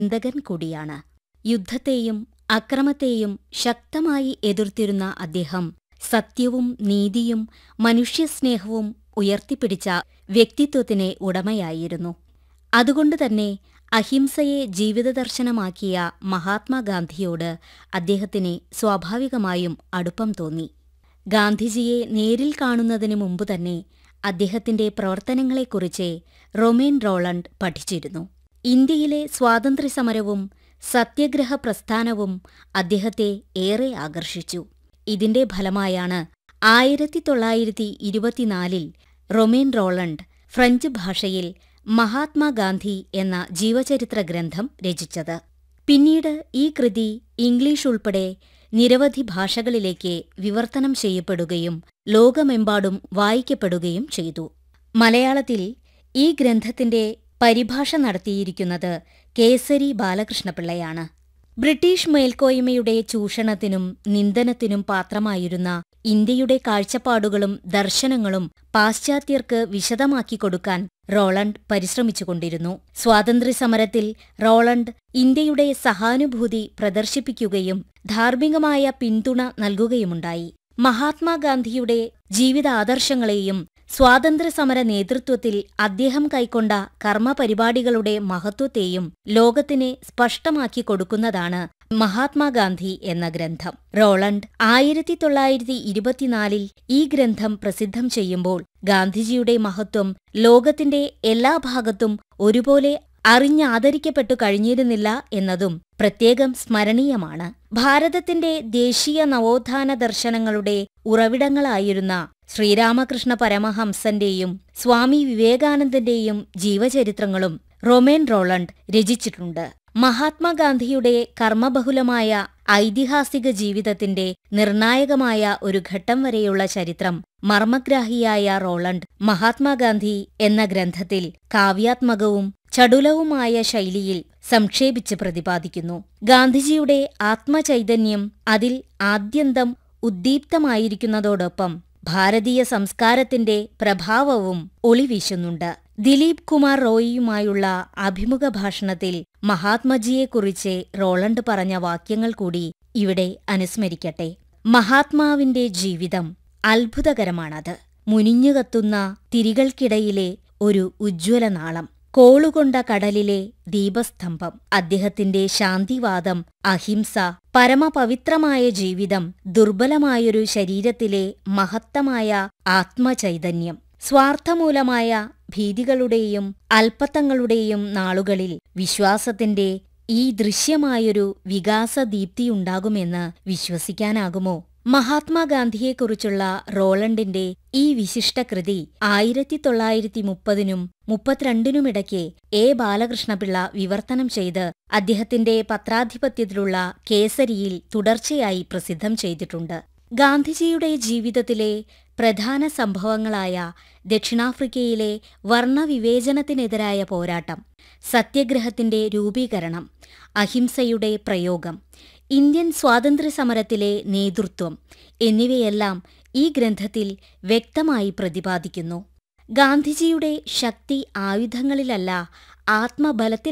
ചിന്തകൻ കൂടിയാണ് യുദ്ധത്തെയും അക്രമത്തെയും ശക്തമായി എതിർത്തിരുന്ന അദ്ദേഹം സത്യവും നീതിയും മനുഷ്യസ്നേഹവും ഉയർത്തിപ്പിടിച്ച വ്യക്തിത്വത്തിന് ഉടമയായിരുന്നു അതുകൊണ്ടുതന്നെ അഹിംസയെ ജീവിതദർശനമാക്കിയ മഹാത്മാഗാന്ധിയോട് അദ്ദേഹത്തിന് സ്വാഭാവികമായും അടുപ്പം തോന്നി ഗാന്ധിജിയെ നേരിൽ കാണുന്നതിനു മുമ്പ് തന്നെ അദ്ദേഹത്തിന്റെ പ്രവർത്തനങ്ങളെക്കുറിച്ച് റൊമേൻ റോളണ്ട് പഠിച്ചിരുന്നു ഇന്ത്യയിലെ സ്വാതന്ത്ര്യസമരവും സത്യഗ്രഹ പ്രസ്ഥാനവും അദ്ദേഹത്തെ ഏറെ ആകർഷിച്ചു ഇതിന്റെ ഫലമായാണ് ആയിരത്തി തൊള്ളായിരത്തി ഇരുപത്തിനാലിൽ റൊമേൻ റോളണ്ട് ഫ്രഞ്ച് ഭാഷയിൽ മഹാത്മാഗാന്ധി എന്ന ജീവചരിത്ര ഗ്രന്ഥം രചിച്ചത് പിന്നീട് ഈ കൃതി ഇംഗ്ലീഷ് ഉൾപ്പെടെ നിരവധി ഭാഷകളിലേക്ക് വിവർത്തനം ചെയ്യപ്പെടുകയും ലോകമെമ്പാടും വായിക്കപ്പെടുകയും ചെയ്തു മലയാളത്തിൽ ഈ ഗ്രന്ഥത്തിന്റെ പരിഭാഷ നടത്തിയിരിക്കുന്നത് കേസരി ബാലകൃഷ്ണപിള്ളയാണ് ബ്രിട്ടീഷ് മേൽക്കോയ്മയുടെ ചൂഷണത്തിനും നിന്ദനത്തിനും പാത്രമായിരുന്ന ഇന്ത്യയുടെ കാഴ്ചപ്പാടുകളും ദർശനങ്ങളും പാശ്ചാത്യർക്ക് വിശദമാക്കി കൊടുക്കാൻ റോളണ്ട് പരിശ്രമിച്ചുകൊണ്ടിരുന്നു സ്വാതന്ത്ര്യസമരത്തിൽ റോളണ്ട് ഇന്ത്യയുടെ സഹാനുഭൂതി പ്രദർശിപ്പിക്കുകയും ധാർമ്മികമായ പിന്തുണ നൽകുകയുമുണ്ടായി മഹാത്മാഗാന്ധിയുടെ ജീവിതാദർശങ്ങളെയും സ്വാതന്ത്ര്യസമര നേതൃത്വത്തിൽ അദ്ദേഹം കൈക്കൊണ്ട കർമ്മപരിപാടികളുടെ മഹത്വത്തെയും ലോകത്തിന് സ്പഷ്ടമാക്കി കൊടുക്കുന്നതാണ് മഹാത്മാഗാന്ധി എന്ന ഗ്രന്ഥം റോളണ്ട് ആയിരത്തി തൊള്ളായിരത്തി ഇരുപത്തിനാലിൽ ഈ ഗ്രന്ഥം പ്രസിദ്ധം ചെയ്യുമ്പോൾ ഗാന്ധിജിയുടെ മഹത്വം ലോകത്തിന്റെ എല്ലാ ഭാഗത്തും ഒരുപോലെ അറിഞ്ഞാദരിക്കപ്പെട്ടു കഴിഞ്ഞിരുന്നില്ല എന്നതും പ്രത്യേകം സ്മരണീയമാണ് ഭാരതത്തിന്റെ ദേശീയ നവോത്ഥാന ദർശനങ്ങളുടെ ഉറവിടങ്ങളായിരുന്ന ശ്രീരാമകൃഷ്ണ പരമഹംസന്റെയും സ്വാമി വിവേകാനന്ദന്റെയും ജീവചരിത്രങ്ങളും റൊമേൻ റോളണ്ട് രചിച്ചിട്ടുണ്ട് മഹാത്മാഗാന്ധിയുടെ കർമ്മബഹുലമായ ഐതിഹാസിക ജീവിതത്തിന്റെ നിർണായകമായ ഒരു ഘട്ടം വരെയുള്ള ചരിത്രം മർമ്മഗ്രാഹിയായ റോളണ്ട് മഹാത്മാഗാന്ധി എന്ന ഗ്രന്ഥത്തിൽ കാവ്യാത്മകവും ചടുലവുമായ ശൈലിയിൽ സംക്ഷേപിച്ച് പ്രതിപാദിക്കുന്നു ഗാന്ധിജിയുടെ ആത്മചൈതന്യം അതിൽ ആദ്യന്തം ഉദ്ദീപ്തമായിരിക്കുന്നതോടൊപ്പം ഭാരതീയ സംസ്കാരത്തിന്റെ പ്രഭാവവും ഒളിവീശുന്നുണ്ട് ദിലീപ് കുമാർ റോയിയുമായുള്ള അഭിമുഖ ഭാഷണത്തിൽ മഹാത്മജിയെക്കുറിച്ച് റോളണ്ട് പറഞ്ഞ വാക്യങ്ങൾ കൂടി ഇവിടെ അനുസ്മരിക്കട്ടെ മഹാത്മാവിന്റെ ജീവിതം അത്ഭുതകരമാണത് മുനിഞ്ഞുകത്തുന്ന തിരികൾക്കിടയിലെ ഒരു ഉജ്ജ്വല നാളം കോളുകൊണ്ട കടലിലെ ദീപസ്തംഭം അദ്ദേഹത്തിന്റെ ശാന്തിവാദം അഹിംസ പരമപവിത്രമായ ജീവിതം ദുർബലമായൊരു ശരീരത്തിലെ മഹത്തമായ ആത്മചൈതന്യം സ്വാർത്ഥമൂലമായ ഭീതികളുടെയും അല്പത്തങ്ങളുടെയും നാളുകളിൽ വിശ്വാസത്തിന്റെ ഈ ദൃശ്യമായൊരു വികാസദീപ്തിയുണ്ടാകുമെന്ന് വിശ്വസിക്കാനാകുമോ മഹാത്മാഗാന്ധിയെക്കുറിച്ചുള്ള റോളണ്ടിന്റെ ഈ വിശിഷ്ടകൃതി ആയിരത്തി തൊള്ളായിരത്തി മുപ്പതിനും മുപ്പത്തിരണ്ടിനുമിടയ്ക്ക് എ ബാലകൃഷ്ണപിള്ള വിവർത്തനം ചെയ്ത് അദ്ദേഹത്തിന്റെ പത്രാധിപത്യത്തിലുള്ള കേസരിയിൽ തുടർച്ചയായി പ്രസിദ്ധം ചെയ്തിട്ടുണ്ട് ഗാന്ധിജിയുടെ ജീവിതത്തിലെ പ്രധാന സംഭവങ്ങളായ ദക്ഷിണാഫ്രിക്കയിലെ വർണ്ണവിവേചനത്തിനെതിരായ പോരാട്ടം സത്യഗ്രഹത്തിന്റെ രൂപീകരണം അഹിംസയുടെ പ്രയോഗം ഇന്ത്യൻ സ്വാതന്ത്ര്യസമരത്തിലെ നേതൃത്വം എന്നിവയെല്ലാം ഈ ഗ്രന്ഥത്തിൽ വ്യക്തമായി പ്രതിപാദിക്കുന്നു ഗാന്ധിജിയുടെ ശക്തി ആയുധങ്ങളിലല്ല ആത്മബലത്തിൽ